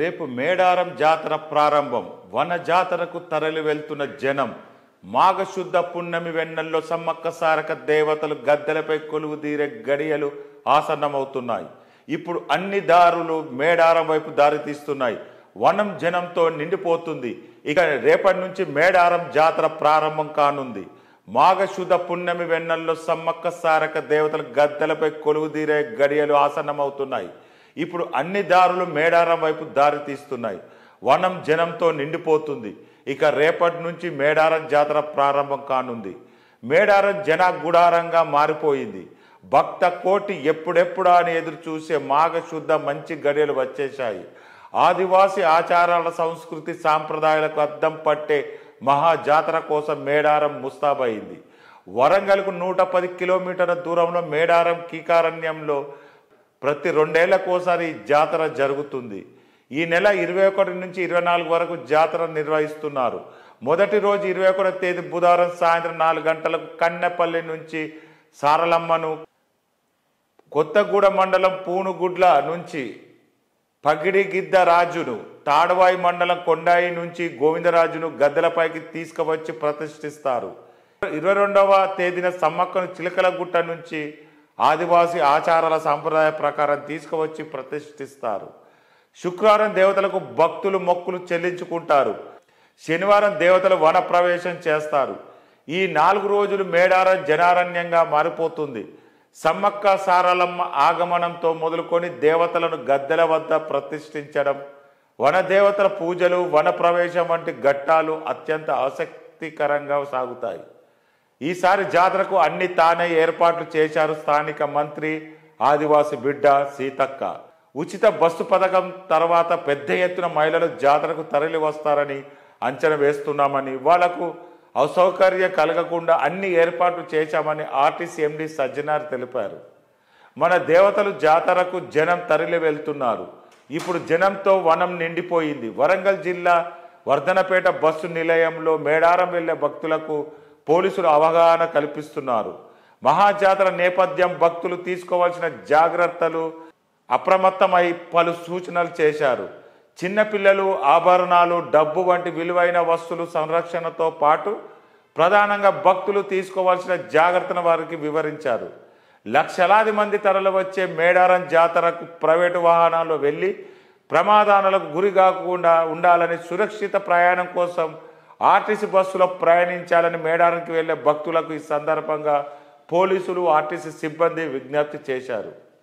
రేపు మేడారం జాతర ప్రారంభం వన జాతరకు తరలి వెళ్తున్న జనం మాఘశుద్ధ పున్నమి వెన్నెల్లో సమ్మక్క సారక దేవతలు గద్దెలపై కొలువు తీరే గడియలు ఆసన్నమవుతున్నాయి ఇప్పుడు అన్ని దారులు మేడారం వైపు దారి తీస్తున్నాయి వనం జనంతో నిండిపోతుంది ఇక రేపటి నుంచి మేడారం జాతర ప్రారంభం కానుంది మాఘశుద్ధ పున్నమి వెన్నెల్లో సమ్మక్క సారక దేవతలు గద్దెలపై కొలువు తీరే గడియలు ఆసన్నమవుతున్నాయి ఇప్పుడు అన్ని దారులు మేడారం వైపు దారి తీస్తున్నాయి వనం జనంతో నిండిపోతుంది ఇక రేపటి నుంచి మేడారం జాతర ప్రారంభం కానుంది మేడారం జన గుడారంగా మారిపోయింది భక్త కోటి ఎప్పుడెప్పుడా అని ఎదురు చూసే మాఘశుద్ధ మంచి గడియలు వచ్చేశాయి ఆదివాసి ఆచారాల సంస్కృతి సాంప్రదాయాలకు అద్దం పట్టే మహా జాతర కోసం మేడారం ముస్తాబయింది వరంగల్కు నూట పది కిలోమీటర్ల దూరంలో మేడారం కీకారణ్యంలో ప్రతి రెండేళ్లకోసారి ఈ జాతర జరుగుతుంది ఈ నెల ఇరవై ఒకటి నుంచి ఇరవై నాలుగు వరకు జాతర నిర్వహిస్తున్నారు మొదటి రోజు ఇరవై ఒకటో తేదీ బుధవారం సాయంత్రం నాలుగు గంటలకు కన్నెపల్లి నుంచి సారలమ్మను కొత్తగూడ మండలం పూనుగుడ్ల నుంచి పగిడిగిద్ద రాజును తాడవాయి మండలం కొండాయి నుంచి గోవిందరాజును గద్దెలపైకి తీసుకువచ్చి ప్రతిష్ఠిస్తారు ఇరవై రెండవ తేదీన సమ్మక్కను చిలకలగుట్ట నుంచి ఆదివాసి ఆచారాల సాంప్రదాయ ప్రకారం తీసుకువచ్చి ప్రతిష్ఠిస్తారు శుక్రవారం దేవతలకు భక్తులు మొక్కులు చెల్లించుకుంటారు శనివారం దేవతలు వన ప్రవేశం చేస్తారు ఈ నాలుగు రోజులు మేడారం జనారణ్యంగా మారిపోతుంది సమ్మక్క సారలమ్మ ఆగమనంతో మొదలుకొని దేవతలను గద్దెల వద్ద ప్రతిష్ఠించడం వన దేవతల పూజలు వన ప్రవేశం వంటి ఘట్టాలు అత్యంత ఆసక్తికరంగా సాగుతాయి ఈసారి జాతరకు అన్ని తానే ఏర్పాట్లు చేశారు స్థానిక మంత్రి ఆదివాసి బిడ్డ సీతక్క ఉచిత బస్సు పథకం తర్వాత పెద్ద ఎత్తున మహిళలు జాతరకు తరలి వస్తారని అంచనా వేస్తున్నామని వాళ్లకు అసౌకర్యం కలగకుండా అన్ని ఏర్పాట్లు చేశామని ఆర్టీసీ ఎండి సజ్జనార్ తెలిపారు మన దేవతలు జాతరకు జనం తరలి వెళ్తున్నారు ఇప్పుడు జనంతో వనం నిండిపోయింది వరంగల్ జిల్లా వర్ధనపేట బస్సు నిలయంలో మేడారం వెళ్లే భక్తులకు పోలీసులు అవగాహన కల్పిస్తున్నారు మహాజాతర నేపథ్యం భక్తులు తీసుకోవాల్సిన జాగ్రత్తలు అప్రమత్తమై పలు సూచనలు చేశారు చిన్నపిల్లలు ఆభరణాలు డబ్బు వంటి విలువైన వస్తువులు సంరక్షణతో పాటు ప్రధానంగా భక్తులు తీసుకోవాల్సిన జాగ్రత్తను వారికి వివరించారు లక్షలాది మంది తరలి వచ్చే మేడారం జాతరకు ప్రైవేటు వాహనాల్లో వెళ్ళి ప్రమాదాలకు గురి కాకుండా ఉండాలని సురక్షిత ప్రయాణం కోసం ఆర్టీసీ బస్సులో ప్రయాణించాలని మేడారంకి వెళ్లే భక్తులకు ఈ సందర్భంగా పోలీసులు ఆర్టీసీ సిబ్బంది విజ్ఞప్తి చేశారు